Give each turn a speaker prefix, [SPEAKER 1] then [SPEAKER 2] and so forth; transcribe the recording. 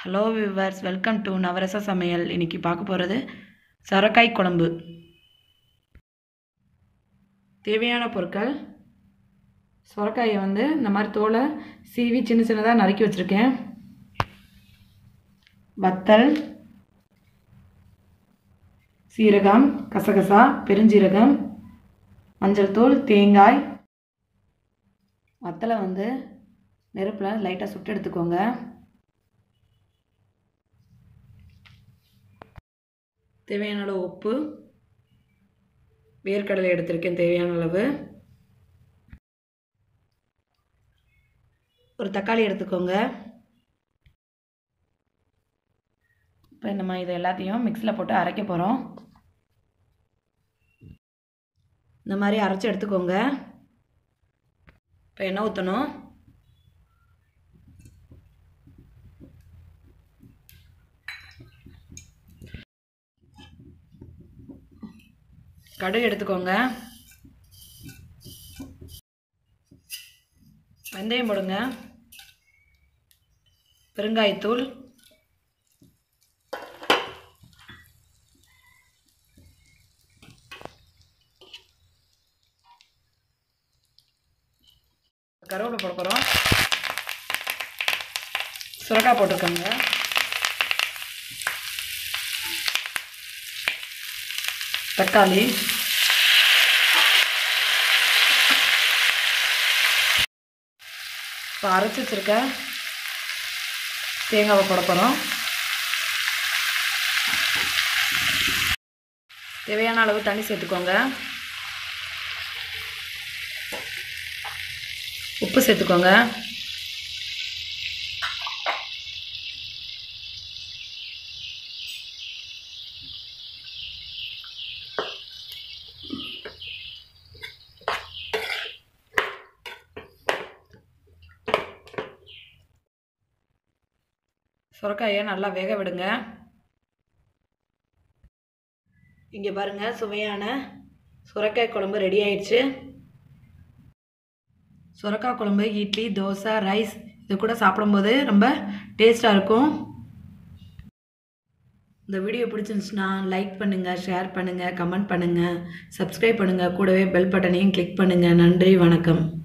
[SPEAKER 1] hello viewers welcome to நவரச சமையல் இன்னைக்கு பார்க்க போகிறது சரக்காய் குழம்பு தேவையான பொருட்கள் சுரக்காயை வந்து இந்த மாதிரி தோலை சீவி சின்ன சின்னதாக நறுக்கி வச்சுருக்கேன் வத்தல் சீரகம் கசகசா பெருஞ்சீரகம் மஞ்சள் தூள் தேங்காய் வத்தலை வந்து நெருப்பில் லைட்டாக சுட்டு எடுத்துக்கோங்க தேவையான அளவு உப்பு வேர்க்கடலை எடுத்திருக்கேன் தேவையான அளவு ஒரு தக்காளி எடுத்துக்கோங்க இப்போ நம்ம இதை எல்லாத்தையும் மிக்ஸியில் போட்டு அரைக்க போகிறோம் இந்த மாதிரி அரைச்சி எடுத்துக்கோங்க இப்போ எண்ணெய் ஊற்றணும் கடுகு எடுத்துக்கோங்க வெந்தயம் போடுங்க பெருங்காயத்தூள் கருவேப்பிலை போட போகிறோம் சுரக்காய் போட்டிருக்கோங்க தக்காளி இப்போ அரைச்சி வச்சுருக்க தேங்காவை போட போகிறோம் தேவையான அளவு தண்ணி சேர்த்துக்கோங்க உப்பு சேர்த்துக்கோங்க சுரக்காயை நல்லா வேக விடுங்க இங்கே பாருங்கள் சுவையான சுரக்காய் குழம்பு ரெடி ஆயிடுச்சு சுரக்காய் குழம்பு இட்லி தோசை ரைஸ் இது கூட சாப்பிடும்போது ரொம்ப டேஸ்ட்டாக இருக்கும் இந்த வீடியோ பிடிச்சிருந்துச்சுன்னா லைக் பண்ணுங்கள் ஷேர் பண்ணுங்கள் கமெண்ட் பண்ணுங்கள் சப்ஸ்கிரைப் பண்ணுங்கள் கூடவே பெல் பட்டனையும் கிளிக் பண்ணுங்கள் நன்றி வணக்கம்